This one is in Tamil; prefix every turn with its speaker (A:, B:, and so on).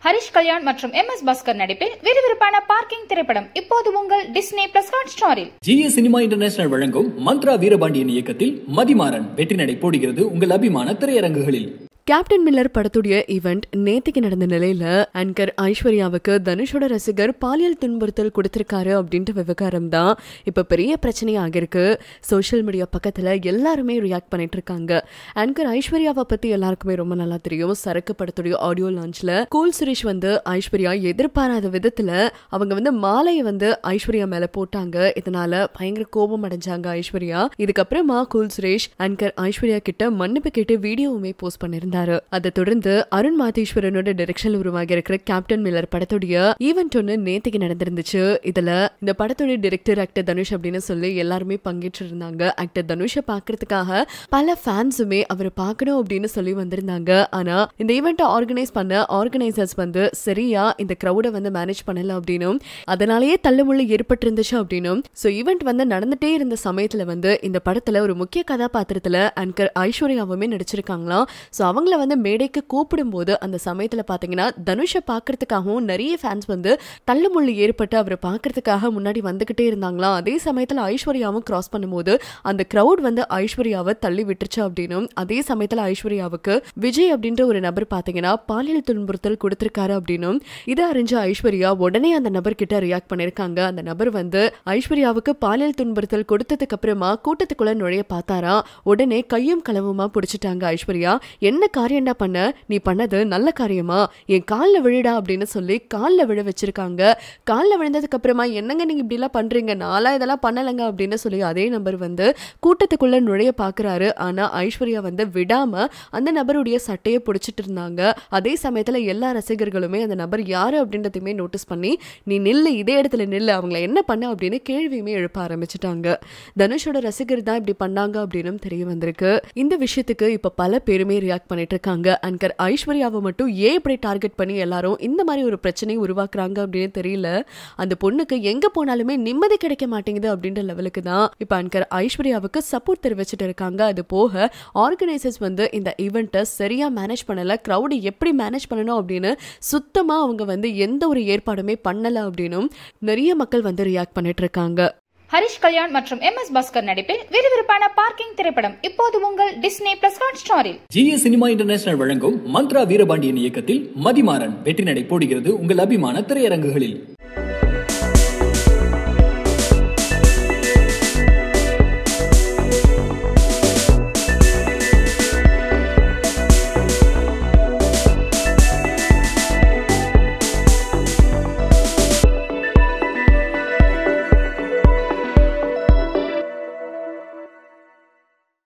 A: ஹரிஷ் கல்யாண் மற்றும் எம் எஸ் பாஸ்கர் நடிப்பில் விறுவிறுப்பான பார்க்கிங் திரைப்படம் இப்போது உங்கள் டிஸ்னி பிளஸ் ஹாட் ஸ்டாரில்
B: ஜிஏ சினிமா இன்டர்நேஷனல் வழங்கும் மந்த்ரா வீரபாண்டியன் இயக்கத்தில் மதிமாறன் வெற்றி நடை போடுகிறது உங்கள் அபிமான திரையரங்குகளில்
C: கேப்டன் மில்லர் படத்துடைய ஈவெண்ட் நேத்திக்கு நடந்த நிலையில ஆங்கர் ஐஸ்வர்யாவுக்கு தனுஷோட ரசிகர் பாலியல் துன்புறுத்தல் கொடுத்திருக்காரு அப்படின்ற விவகாரம் தான் இப்ப பெரிய பிரச்சனையாக இருக்கு சோஷியல் மீடியா பக்கத்துல எல்லாருமே ரியாக்ட் பண்ணிட்டு இருக்காங்க ஆங்கர் ஐஸ்வர்யாவை பத்தி எல்லாருக்குமே ரொம்ப நல்லா தெரியும் சரக்கு படத்துடைய ஆடியோ லான்ச்ல கூல் சுரேஷ் வந்து ஐஸ்வர்யா எதிர்பாராத விதத்துல அவங்க வந்து மாலையை வந்து ஐஸ்வர்யா மேல போட்டாங்க இதனால பயங்கர கோபம் அடைஞ்சாங்க ஐஸ்வர்யா இதுக்கப்புறமா கூல் சுரேஷ் ஆங்கர் ஐஸ்வர்யா கிட்ட மன்னிப்பு கேட்டு வீடியோவுமே போஸ்ட் பண்ணிருந்தாரு அதை தொடர்ந்து அருண் மாதேஸ்வரனோட டைரக்ஷன்ல உருவாகி இருக்கிற கேப்டன் மில்லர் படத்துடைய ஈவெண்ட் ஒன்று நேத்திக்கு நடந்திருந்துச்சு இதுல இந்த படத்துடைய டைரக்டர் ஆக்டர் தனுஷ் அப்படின்னு சொல்லி எல்லாருமே பங்கேற்று இருந்தாங்க ஆக்டர் தனுஷை பாக்குறதுக்காக பல ஃபேன்ஸுமே அவரை பார்க்கணும் அப்படின்னு சொல்லி வந்திருந்தாங்க ஆனா இந்த ஈவெண்ட்டை ஆர்கனைஸ் பண்ண ஆர்கனைசர்ஸ் வந்து சரியா இந்த கிரௌடை வந்து மேனேஜ் பண்ணல அப்படின்னும் அதனாலேயே தள்ளுமுள்ளு ஏற்பட்டிருந்துச்சு அப்படின்னும் ஸோ ஈவெண்ட் வந்து நடந்துட்டே இருந்த சமயத்துல வந்து இந்த படத்துல ஒரு முக்கிய கதாபாத்திரத்துல அன்கர் ஐஸ்வர்யாவுமே நடிச்சிருக்காங்களாம் ஸோ அவங்கள வந்து மேடைக்கு கூப்பிடும்போது அந்த சமயத்துல பாத்தீங்கன்னா தனுஷை பார்க்கறதுக்காகவும் நிறைய ஃபேன்ஸ் வந்து தள்ளுமுள்ளு ஏற்பட்டு அவரை பார்க்கறதுக்காக முன்னாடி வந்துகிட்டே இருந்தாங்களாம் அதே சமயத்துல ஐஸ்வர்யாவும் கிராஸ் பண்ணும்போது அந்த கிரவுட் வந்து ஐஸ்வர்யாவை தள்ளி விட்டுருச்சு அப்படின்னும் அதே சமயத்துல ஐஸ்வர்யாவுக்கு விஜய் அப்படின்ற ஒரு நபர் பாத்தீங்கன்னா பாலியல் துன்புறுத்தல் கொடுத்திருக்காரு அப்படின்னும் இதை அறிஞ்ச ஐஸ்வர்யா உடனே அந்த நபர் கிட்ட ரியாக்ட் பண்ணிருக்காங்க அந்த நபர் வந்து ஐஸ்வர்யாவுக்கு பாலியல் துன்புறுத்தல் கொடுத்ததுக்கு அப்புறமா கூட்டத்துக்குள்ள நுழைய பார்த்தாரா உடனே கையும் களவுமா பிடிச்சிட்டாங்க ஐஸ்வர்யா என்ன காரியம்டா பண்ண நீ பண்ணது நல்ல காரியமா என் காலில் விழுடா அப்படின்னு சொல்லி காலில் விழ வச்சிருக்காங்க காலில் விழுந்ததுக்கு அப்புறமா என்னங்க நீங்க இப்படி எல்லாம் பண்றீங்க நாளா இதெல்லாம் பண்ணலங்க அப்படின்னு சொல்லி அதே நபர் வந்து கூட்டத்துக்குள்ள நுழைய பாக்குறாரு ஆனா ஐஸ்வர்யா வந்து விடாம அந்த நபருடைய சட்டையை பிடிச்சிட்டு இருந்தாங்க அதே சமயத்துல எல்லா ரசிகர்களுமே அந்த நபர் யாரு அப்படின்றதையுமே நோட்டீஸ் பண்ணி நீ நில்லு இதே இடத்துல நில்லு அவங்கள என்ன பண்ண அப்படின்னு கேள்வியுமே எழுப்ப ஆரம்பிச்சிட்டாங்க தனுஷோட ரசிகர் தான் இப்படி பண்ணாங்க அப்படின்னு தெரிய வந்திருக்கு இந்த விஷயத்துக்கு இப்ப பல பேருமே ரியாக்ட் பண்ணிட்டு இருக்காங்க அன்கர் ஐஸ்வர்யாவை மட்டும் ஏன் இப்படி டார்கெட் பண்ணி எல்லாரும் இந்த மாதிரி ஒரு பிரச்சனையை உருவாக்குறாங்க அப்படின்னு தெரியல அந்த பொண்ணுக்கு எங்க போனாலுமே நிம்மதி கிடைக்க மாட்டேங்குது அப்படின்ற லெவலுக்கு தான் இப்ப அன்கர் ஐஸ்வர்யாவுக்கு சப்போர்ட் தெரிவிச்சிட்டு இருக்காங்க அது போக ஆர்கனைசர்ஸ் வந்து இந்த ஈவெண்ட்டை சரியா மேனேஜ் பண்ணல கிரௌடு எப்படி மேனேஜ் பண்ணணும் அப்படின்னு சுத்தமா அவங்க வந்து எந்த ஒரு ஏற்பாடுமே பண்ணல அப்படின்னும் நிறைய மக்கள் வந்து ரியாக்ட் பண்ணிட்டு இருக்காங்க
A: ஹரிஷ் கல்யாண் மற்றும் எம் எஸ் பாஸ்கர் நடிப்பில் விறுவிறுப்பான பார்க்கிங் திரைப்படம் இப்போது உங்கள் டிஸ்னி பிளஸ் ஹாட் ஸ்டாரில்
B: ஜிஏ சினிமா இன்டர்நேஷனல் வழங்கும் மந்த்ரா வீரபாண்டியன் இயக்கத்தில் மதிமாறன் வெற்றி நடை போடுகிறது உங்கள் அபிமான திரையரங்குகளில்